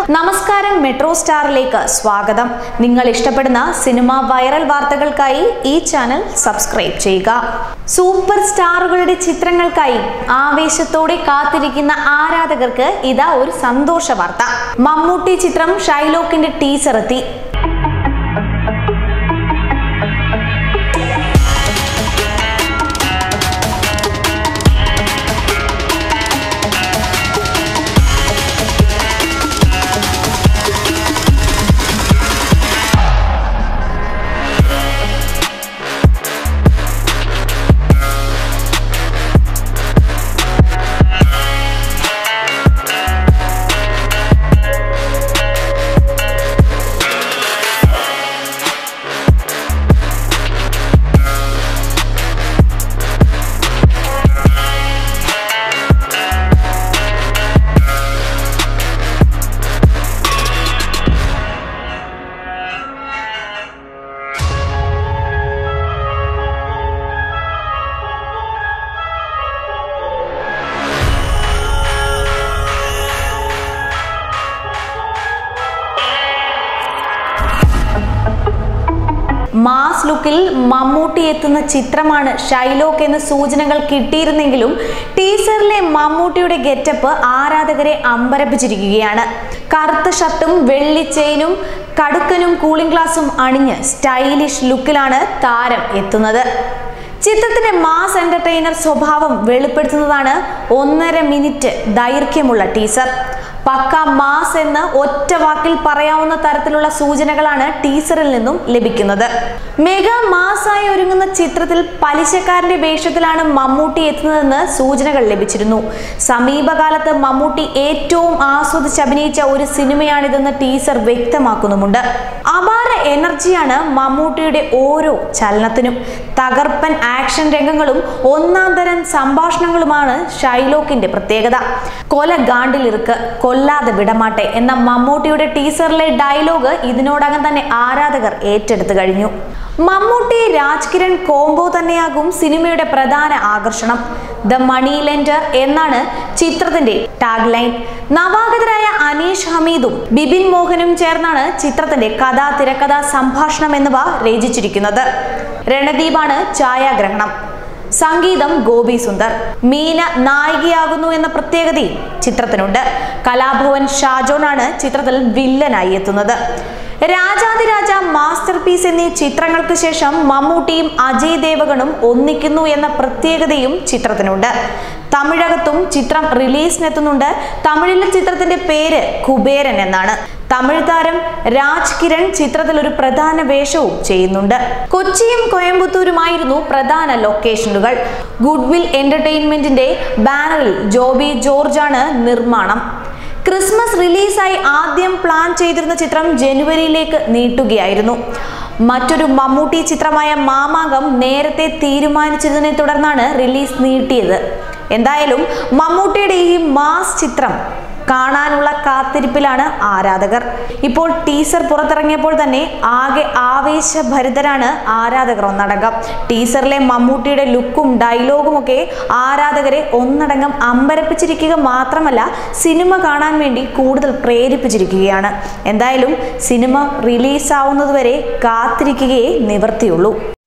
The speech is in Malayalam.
നമസ്കാരം മെട്രോ സ്റ്റാറിലേക്ക് സ്വാഗതം നിങ്ങൾ ഇഷ്ടപ്പെടുന്ന സിനിമ വൈറൽ വാർത്തകൾക്കായി ഈ ചാനൽ സബ്സ്ക്രൈബ് ചെയ്യുക സൂപ്പർ സ്റ്റാറുകളുടെ ചിത്രങ്ങൾക്കായി ആവേശത്തോടെ കാത്തിരിക്കുന്ന ആരാധകർക്ക് ഇതാ ഒരു സന്തോഷ വാർത്ത മമ്മൂട്ടി ചിത്രം ഷൈലോക്കിന്റെ ടീസർ എത്തി മാസ് ലുക്കിൽ മമ്മൂട്ടി എത്തുന്ന ചിത്രമാണ് ഷൈലോക്ക് എന്ന സൂചനകൾ കിട്ടിയിരുന്നെങ്കിലും ടീസറിലെ മമ്മൂട്ടിയുടെ ഗെറ്റപ്പ് ആരാധകരെ അമ്പരപ്പിച്ചിരിക്കുകയാണ് കറുത്ത ഷർട്ടും വെള്ളി ചെയിനും കടുക്കനും കൂളിംഗ് ഗ്ലാസും അണിഞ്ഞ് സ്റ്റൈലിഷ് ലുക്കിലാണ് താരം എത്തുന്നത് ചിത്രത്തിന്റെ മാസ് എന്റർടൈനർ സ്വഭാവം വെളിപ്പെടുത്തുന്നതാണ് ഒന്നര മിനിറ്റ് ദൈർഘ്യമുള്ള ടീസർ പക്ക മാസ് എന്ന് ഒറ്റ വാക്കിൽ പറയാവുന്ന തരത്തിലുള്ള സൂചനകളാണ് ടീസറിൽ നിന്നും ലഭിക്കുന്നത് മെഗാ മാസായി ഒരുങ്ങുന്ന ചിത്രത്തിൽ പലിശക്കാരന്റെ വേഷത്തിലാണ് മമ്മൂട്ടി എത്തുന്നതെന്ന് സൂചനകൾ ലഭിച്ചിരുന്നു സമീപകാലത്ത് മമ്മൂട്ടി ഏറ്റവും ആസ്വദിച്ച് അഭിനയിച്ച ഒരു സിനിമയാണിതെന്ന് ടീസർ വ്യക്തമാക്കുന്നുമുണ്ട് അപാര എനർജിയാണ് മമ്മൂട്ടിയുടെ ഓരോ ചലനത്തിനും തകർപ്പൻ ആക്ഷൻ രംഗങ്ങളും ഒന്നാം തരം സംഭാഷണങ്ങളുമാണ് ഷൈലോക്കിന്റെ പ്രത്യേകത കൊല ഗാണ്ടിലിറുക്ക് കൊല്ലാതെ വിടമാട്ടെ എന്ന മമ്മൂട്ടിയുടെ ടീസറിലെ ഡയലോഗ് ഇതിനോടകം തന്നെ ആരാധകർ ഏറ്റെടുത്തു കഴിഞ്ഞു മമ്മൂട്ടി രാജ്കിരൺ കോംബോ തന്നെയാകും സിനിമയുടെ പ്രധാന ആകർഷണം ദ മണി ലെൻഡർ എന്നാണ് ചിത്രത്തിന്റെ ടാഗ് ലൈൻ നവാഗതരായ അനീഷ് ഹമീദും ബിബിൻ മോഹനും ചേർന്നാണ് ചിത്രത്തിന്റെ കഥ തിരക്കഥ സംഭാഷണം എന്നിവ രചിച്ചിരിക്കുന്നത് രണദീപാണ് ഛായാഗ്രഹണം സംഗീതം ഗോപി സുന്ദർ മീന നായികയാകുന്നു എന്ന പ്രത്യേകതയും ചിത്രത്തിനുണ്ട് കലാഭവൻ ഷാജോണാണ് ചിത്രത്തിൽ വില്ലനായി എത്തുന്നത് രാജാതിരാജ മാസ്റ്റർ പീസ് എന്നീ ചിത്രങ്ങൾക്ക് ശേഷം മമ്മൂട്ടിയും അജയ് ദേവഗണും ഒന്നിക്കുന്നു എന്ന പ്രത്യേകതയും ചിത്രത്തിനുണ്ട് തമിഴകത്തും ചിത്രം റിലീസിനെത്തുന്നുണ്ട് തമിഴിലെ ചിത്രത്തിന്റെ പേര് കുബേരൻ എന്നാണ് തമിഴ് താരം രാജ് കിരൺ ചിത്രത്തിൽ ഒരു പ്രധാന വേഷവും ചെയ്യുന്നുണ്ട് കൊച്ചിയും കോയമ്പത്തൂരുമായിരുന്നു പ്രധാന ലൊക്കേഷനുകൾ ഗുഡ്വിൽ എന്റർടൈൻമെന്റിന്റെ ബാനറിൽ ജോബി ജോർജാണ് നിർമ്മാണം ക്രിസ്മസ് റിലീസായി ആദ്യം പ്ലാൻ ചെയ്തിരുന്ന ചിത്രം ജനുവരിയിലേക്ക് നീട്ടുകയായിരുന്നു മറ്റൊരു മമ്മൂട്ടി ചിത്രമായ മാമാങ്കം നേരത്തെ തീരുമാനിച്ചതിനെ തുടർന്നാണ് റിലീസ് നീട്ടിയത് എന്തായാലും മമ്മൂട്ടിയുടെ ഈ മാസ് ചിത്രം കാണാനുള്ള കാത്തിരിപ്പിലാണ് ആരാധകർ ഇപ്പോൾ ടീസർ പുറത്തിറങ്ങിയപ്പോൾ തന്നെ ആകെ ആവേശഭരിതരാണ് ആരാധകർ ഒന്നടങ്കം ടീസറിലെ മമ്മൂട്ടിയുടെ ലുക്കും ഡയലോഗും ഒക്കെ ആരാധകരെ ഒന്നടങ്കം അമ്പരപ്പിച്ചിരിക്കുക മാത്രമല്ല സിനിമ കാണാൻ വേണ്ടി കൂടുതൽ പ്രേരിപ്പിച്ചിരിക്കുകയാണ് എന്തായാലും സിനിമ റിലീസാവുന്നതുവരെ കാത്തിരിക്കുകയേ നിവർത്തിയുള്ളൂ